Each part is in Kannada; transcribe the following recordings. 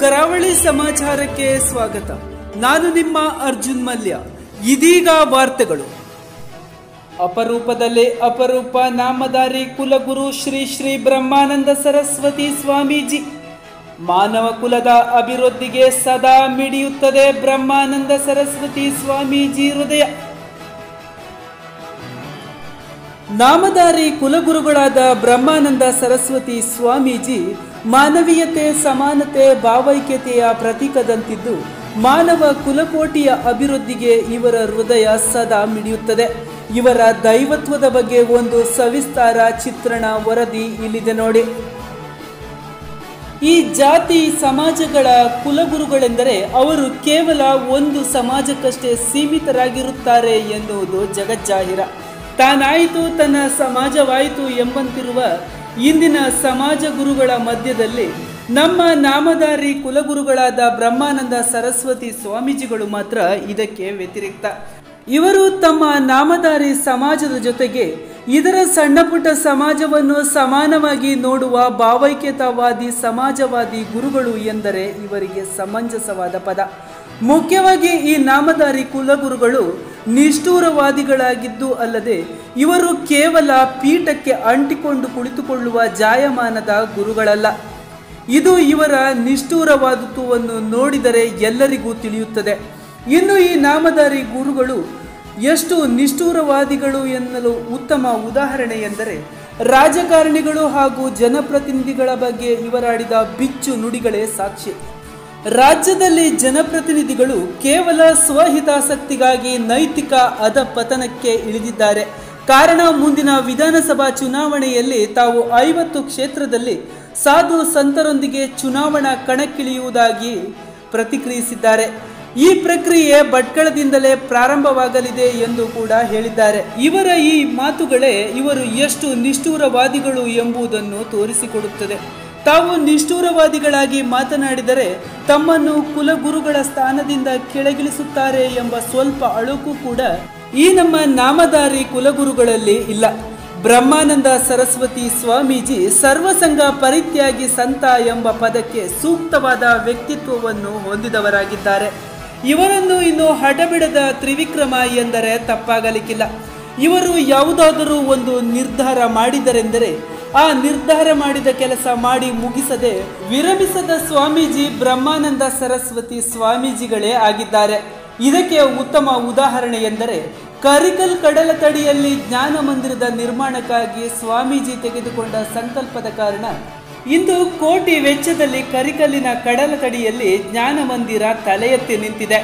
ಕರಾವಳಿ ಸಮಾಚಾರಕ್ಕೆ ಸ್ವಾಗತ ನಾನು ನಿಮ್ಮ ಅರ್ಜುನ್ ಮಲ್ಯ ಇದೀಗ ವಾರ್ತೆಗಳು ಅಪರೂಪದಲ್ಲೇ ಅಪರೂಪ ನಾಮಧಾರಿ ಕುಲಗುರು ಶ್ರೀ ಶ್ರೀ ಬ್ರಹ್ಮಾನಂದ ಸರಸ್ವತಿ ಸ್ವಾಮೀಜಿ ಮಾನವ ಕುಲದ ಅಭಿವೃದ್ಧಿಗೆ ಸದಾ ಮಿಡಿಯುತ್ತದೆ ಬ್ರಹ್ಮಾನಂದ ಸರಸ್ವತಿ ಸ್ವಾಮೀಜಿ ಹೃದಯ ನಾಮಧಾರಿ ಕುಲಗುರುಗಳಾದ ಬ್ರಹ್ಮಾನಂದ ಸರಸ್ವತಿ ಸ್ವಾಮೀಜಿ ಮಾನವೀಯತೆ ಸಮಾನತೆ ಭಾವೈಕ್ಯತೆಯ ಪ್ರತೀಕದಂತಿದ್ದು ಮಾನವ ಕುಲಕೋಟಿಯ ಅಭಿವೃದ್ಧಿಗೆ ಇವರ ಹೃದಯ ಸದಾ ಮಿಡಿಯುತ್ತದೆ ಇವರ ದೈವತ್ವದ ಬಗ್ಗೆ ಒಂದು ಸವಿಸ್ತಾರ ಚಿತ್ರಣ ವರದಿ ಇಲ್ಲಿದೆ ನೋಡಿ ಈ ಜಾತಿ ಸಮಾಜಗಳ ಕುಲಗುರುಗಳೆಂದರೆ ಅವರು ಕೇವಲ ಒಂದು ಸಮಾಜಕ್ಕಷ್ಟೇ ಸೀಮಿತರಾಗಿರುತ್ತಾರೆ ಎನ್ನುವುದು ಜಗಜ್ಜಾಹಿರ ತಾನಾಯಿತು ತನ್ನ ಸಮಾಜವಾಯಿತು ಎಂಬಂತಿರುವ ಇಂದಿನ ಸಮಾಜ ಗುರುಗಳ ಮಧ್ಯದಲ್ಲಿ ನಮ್ಮ ನಾಮಧಾರಿ ಕುಲಗುರುಗಳಾದ ಬ್ರಹ್ಮಾನಂದ ಸರಸ್ವತಿ ಸ್ವಾಮೀಜಿಗಳು ಮಾತ್ರ ಇದಕ್ಕೆ ವ್ಯತಿರಿಕ್ತ ಇವರು ತಮ್ಮ ನಾಮಧಾರಿ ಸಮಾಜದ ಜೊತೆಗೆ ಇದರ ಸಣ್ಣ ಪುಟ್ಟ ಸಮಾಜವನ್ನು ಸಮಾನವಾಗಿ ನೋಡುವ ಭಾವೈಕ್ಯತಾವಾದಿ ಸಮಾಜವಾದಿ ಗುರುಗಳು ಎಂದರೆ ಇವರಿಗೆ ಸಮಂಜಸವಾದ ಪದ ಮುಖ್ಯವಾಗಿ ಈ ನಾಮಧಾರಿ ಕುಲಗುರುಗಳು ನಿಷ್ಠೂರವಾದಿಗಳಾಗಿದ್ದು ಅಲ್ಲದೆ ಇವರು ಕೇವಲ ಪೀಠಕ್ಕೆ ಅಂಟಿಕೊಂಡು ಕುಳಿತುಕೊಳ್ಳುವ ಜಾಯಮಾನದ ಗುರುಗಳಲ್ಲ ಇದು ಇವರ ನಿಷ್ಠೂರವಾದತ್ವವನ್ನು ನೋಡಿದರೆ ಎಲ್ಲರಿಗೂ ತಿಳಿಯುತ್ತದೆ ಇನ್ನು ಈ ನಾಮಧಾರಿ ಗುರುಗಳು ಎಷ್ಟು ನಿಷ್ಠೂರವಾದಿಗಳು ಎನ್ನಲು ಉತ್ತಮ ಉದಾಹರಣೆ ಎಂದರೆ ರಾಜಕಾರಣಿಗಳು ಹಾಗೂ ಜನಪ್ರತಿನಿಧಿಗಳ ಬಗ್ಗೆ ಇವರಾಡಿದ ಬಿಚ್ಚು ನುಡಿಗಳೇ ಸಾಕ್ಷಿ ರಾಜ್ಯದಲ್ಲಿ ಜನಪ್ರತಿನಿಧಿಗಳು ಕೇವಲ ಸ್ವಹಿತಾಸಕ್ತಿಗಾಗಿ ನೈತಿಕ ಅಧಪತನಕ್ಕೆ ಇಳಿದಿದ್ದಾರೆ ಕಾರಣ ಮುಂದಿನ ವಿಧಾನಸಭಾ ಚುನಾವಣೆಯಲ್ಲಿ ತಾವು ಐವತ್ತು ಕ್ಷೇತ್ರದಲ್ಲಿ ಸಾಧು ಸಂತರೊಂದಿಗೆ ಚುನಾವಣಾ ಕಣಕ್ಕಿಳಿಯುವುದಾಗಿ ಪ್ರತಿಕ್ರಿಯಿಸಿದ್ದಾರೆ ಈ ಪ್ರಕ್ರಿಯೆ ಭಟ್ಕಳದಿಂದಲೇ ಪ್ರಾರಂಭವಾಗಲಿದೆ ಎಂದು ಕೂಡ ಹೇಳಿದ್ದಾರೆ ಇವರ ಈ ಮಾತುಗಳೇ ಇವರು ಎಷ್ಟು ನಿಷ್ಠೂರವಾದಿಗಳು ಎಂಬುದನ್ನು ತೋರಿಸಿಕೊಡುತ್ತದೆ ತಾವು ನಿಷ್ಠೂರವಾದಿಗಳಾಗಿ ಮಾತನಾಡಿದರೆ ತಮ್ಮನ್ನು ಕುಲಗುರುಗಳ ಸ್ಥಾನದಿಂದ ಕೆಳಗಿಳಿಸುತ್ತಾರೆ ಎಂಬ ಸ್ವಲ್ಪ ಅಳುಕು ಕೂಡ ಈ ನಮ್ಮ ನಾಮಧಾರಿ ಕುಲಗುರುಗಳಲ್ಲಿ ಇಲ್ಲ ಬ್ರಹ್ಮಾನಂದ ಸರಸ್ವತಿ ಸ್ವಾಮೀಜಿ ಸರ್ವಸಂಗ ಪರಿತ್ಯಾಗಿ ಸಂತ ಎಂಬ ಪದಕ್ಕೆ ಸೂಕ್ತವಾದ ವ್ಯಕ್ತಿತ್ವವನ್ನು ಹೊಂದಿದವರಾಗಿದ್ದಾರೆ ಇವರನ್ನು ಇನ್ನು ಹಠಬಿಡದ ತ್ರಿವಿಕ್ರಮ ಎಂದರೆ ತಪ್ಪಾಗಲಿಕ್ಕಿಲ್ಲ ಇವರು ಯಾವುದಾದರೂ ಒಂದು ನಿರ್ಧಾರ ಮಾಡಿದರೆಂದರೆ ಆ ನಿರ್ಧಾರ ಮಾಡಿದ ಕೆಲಸ ಮಾಡಿ ಮುಗಿಸದೆ ವಿರಮಿಸದ ಸ್ವಾಮೀಜಿ ಬ್ರಹ್ಮಾನಂದ ಸರಸ್ವತಿ ಸ್ವಾಮೀಜಿಗಳೇ ಆಗಿದ್ದಾರೆ ಇದಕ್ಕೆ ಉತ್ತಮ ಉದಾಹರಣೆ ಎಂದರೆ ಕರಿಕಲ್ ಕಡಲ ತಡಿಯಲ್ಲಿ ಜ್ಞಾನ ಮಂದಿರದ ನಿರ್ಮಾಣಕ್ಕಾಗಿ ಸ್ವಾಮೀಜಿ ತೆಗೆದುಕೊಂಡ ಸಂಕಲ್ಪದ ಕಾರಣ ಇಂದು ಕೋಟಿ ವೆಚ್ಚದಲ್ಲಿ ಕರಿಕಲ್ಲಿನ ಕಡಲ ತಡಿಯಲ್ಲಿ ಜ್ಞಾನ ಮಂದಿರ ತಲೆ ಎತ್ತಿ ನಿಂತಿದೆ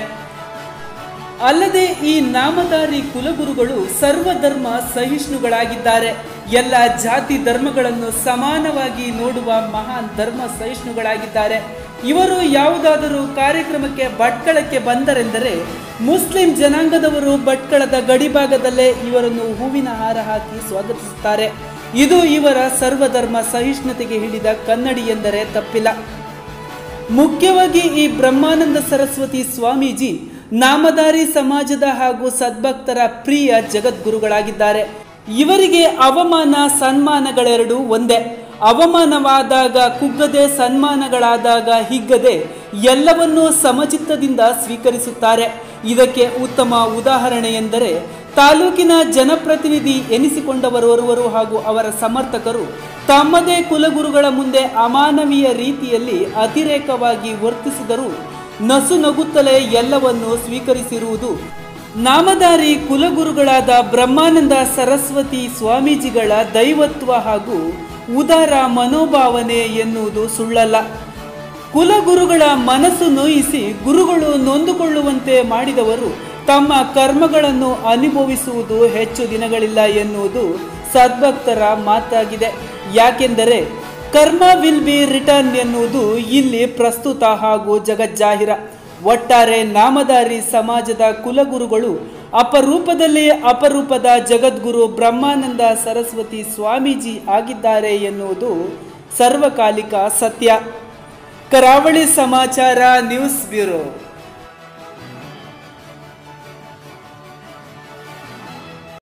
ಅಲ್ಲದೆ ಈ ನಾಮಧಾರಿ ಕುಲಗುರುಗಳು ಸರ್ವಧರ್ಮ ಸಹಿಷ್ಣುಗಳಾಗಿದ್ದಾರೆ ಎಲ್ಲ ಜಾತಿ ಧರ್ಮಗಳನ್ನು ಸಮಾನವಾಗಿ ನೋಡುವ ಮಹಾನ್ ಧರ್ಮ ಸಹಿಷ್ಣುಗಳಾಗಿದ್ದಾರೆ ಇವರು ಯಾವುದಾದರೂ ಕಾರ್ಯಕ್ರಮಕ್ಕೆ ಭಟ್ಕಳಕ್ಕೆ ಬಂದರೆಂದರೆ ಮುಸ್ಲಿಂ ಜನಾಂಗದವರು ಭಟ್ಕಳದ ಗಡಿಭಾಗದಲ್ಲೇ ಇವರನ್ನು ಹೂವಿನ ಹಾರ ಹಾಕಿ ಸ್ವಾಗತಿಸುತ್ತಾರೆ ಇದು ಇವರ ಸರ್ವಧರ್ಮ ಸಹಿಷ್ಣುತೆಗೆ ಹಿಡಿದ ಕನ್ನಡಿ ಎಂದರೆ ತಪ್ಪಿಲ್ಲ ಮುಖ್ಯವಾಗಿ ಈ ಬ್ರಹ್ಮಾನಂದ ಸರಸ್ವತಿ ಸ್ವಾಮೀಜಿ ನಾಮಧಾರಿ ಸಮಾಜದ ಹಾಗೂ ಸದ್ಭಕ್ತರ ಪ್ರಿಯ ಜಗದ್ಗುರುಗಳಾಗಿದ್ದಾರೆ ಇವರಿಗೆ ಅವಮಾನ ಸನ್ಮಾನಗಳೆರಡೂ ಒಂದೇ ಅವಮಾನವಾದಾಗ ಕುಗ್ಗದೆ ಸನ್ಮಾನಗಳಾದಾಗ ಹಿಗ್ಗದೆ ಎಲ್ಲವನ್ನೂ ಸಮಚಿತ್ತದಿಂದ ಸ್ವೀಕರಿಸುತ್ತಾರೆ ಇದಕ್ಕೆ ಉತ್ತಮ ಉದಾಹರಣೆ ಎಂದರೆ ತಾಲೂಕಿನ ಜನಪ್ರತಿನಿಧಿ ಎನಿಸಿಕೊಂಡವರೋರ್ವರು ಹಾಗೂ ಅವರ ಸಮರ್ಥಕರು ತಮ್ಮದೇ ಕುಲಗುರುಗಳ ಮುಂದೆ ಅಮಾನವೀಯ ರೀತಿಯಲ್ಲಿ ಅತಿರೇಕವಾಗಿ ವರ್ತಿಸಿದರೂ ನಸು ನಗುತ್ತಲೇ ಎಲ್ಲವನ್ನು ಸ್ವೀಕರಿಸಿರುವುದು ನಾಮಧಾರಿ ಕುಲಗುರುಗಳಾದ ಬ್ರಹ್ಮಾನಂದ ಸರಸ್ವತಿ ಸ್ವಾಮೀಜಿಗಳ ದೈವತ್ವ ಹಾಗೂ ಉದಾರ ಮನೋಭಾವನೆ ಎನ್ನುವುದು ಸುಳ್ಳಲ್ಲ ಕುಲಗುರುಗಳ ಮನಸ್ಸು ನೋಯಿಸಿ ಗುರುಗಳು ನೊಂದುಕೊಳ್ಳುವಂತೆ ಮಾಡಿದವರು ತಮ್ಮ ಕರ್ಮಗಳನ್ನು ಅನುಭವಿಸುವುದು ಹೆಚ್ಚು ದಿನಗಳಿಲ್ಲ ಎನ್ನುವುದು ಸದ್ಭಕ್ತರ ಮಾತಾಗಿದೆ ಯಾಕೆಂದರೆ ಕರ್ಮ ವಿಲ್ ಬಿ ರಿಟರ್ನ್ ಎನ್ನುವುದು ಇಲ್ಲಿ ಪ್ರಸ್ತುತ ಹಾಗೂ ಜಗಜ್ಜಾಹಿರ ಒಟ್ಟಾರೆ ನಾಮಧಾರಿ ಸಮಾಜದ ಕುಲಗುರುಗಳು ಅಪರೂಪದಲ್ಲಿ ಅಪರೂಪದ ಜಗದ್ಗುರು ಬ್ರಹ್ಮಾನಂದ ಸರಸ್ವತಿ ಸ್ವಾಮೀಜಿ ಆಗಿದ್ದಾರೆ ಎನ್ನುವುದು ಸರ್ವಕಾಲಿಕ ಸತ್ಯ ಕರಾವಳಿ ಸಮಾಚಾರ ನ್ಯೂಸ್ ಬ್ಯೂರೋ